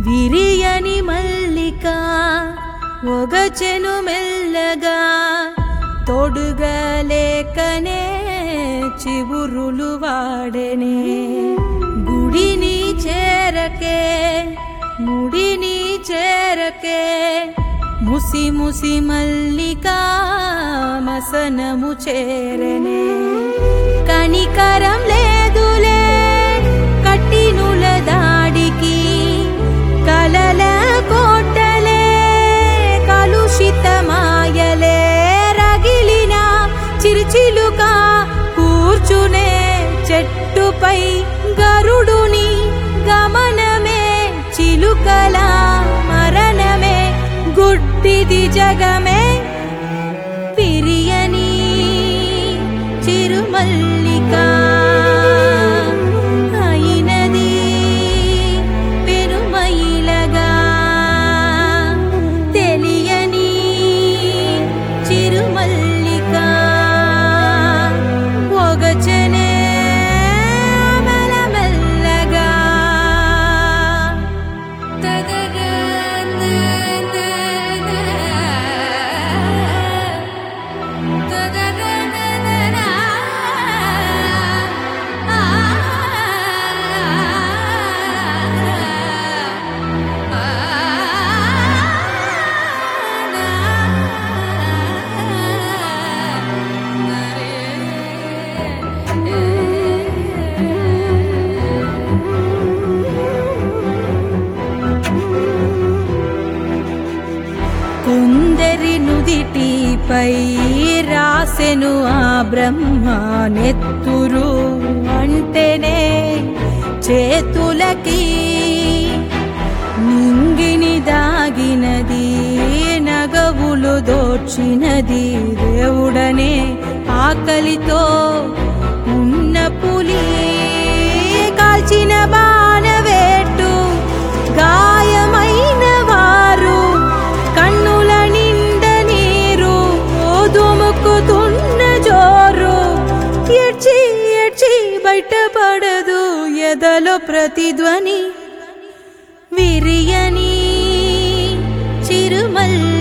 విరియని మల్లిక ఒగచెను మెల్లగా తొడుగలేకనే చివురులు వాడెనే గుడిని చేరకే ముడిని చేరకే ముసి ముసి మల్లిక మసనము చేరనే కనికరం లేదులే కట్టినుల దాడికి కలల కోటలే కలుషిత మాయలే రగిలిన చిరుచిలుక కూర్చునే చెట్టుపై గరుడుని గమనమే చిలుకల మరణమే గుడ్డిది జగమే పిరియని చిరుమల్లిక అయినది పెరుమయిలగా తెలియని చిరుమల్లిక ఒగచనే మెల్లమెల్లగా కుందరి నుదిటిపై రాసెను ఆ బ్రహ్మ నెత్తురు అంటేనే చేతులకి నింగిని దాగినది నగవులు దోచినది దేవుడనే ఆకలితో ఉన్న పులి కాల్చిన బాణవేటు గాయమైన వారు కన్నుల నిండ నీరు ఓదుముకుతున్న జోరు ఎడ్చి ఎడ్చి బయటపడదు ఎదలో ప్రతిధ్వని విరియని చిరుమల్లి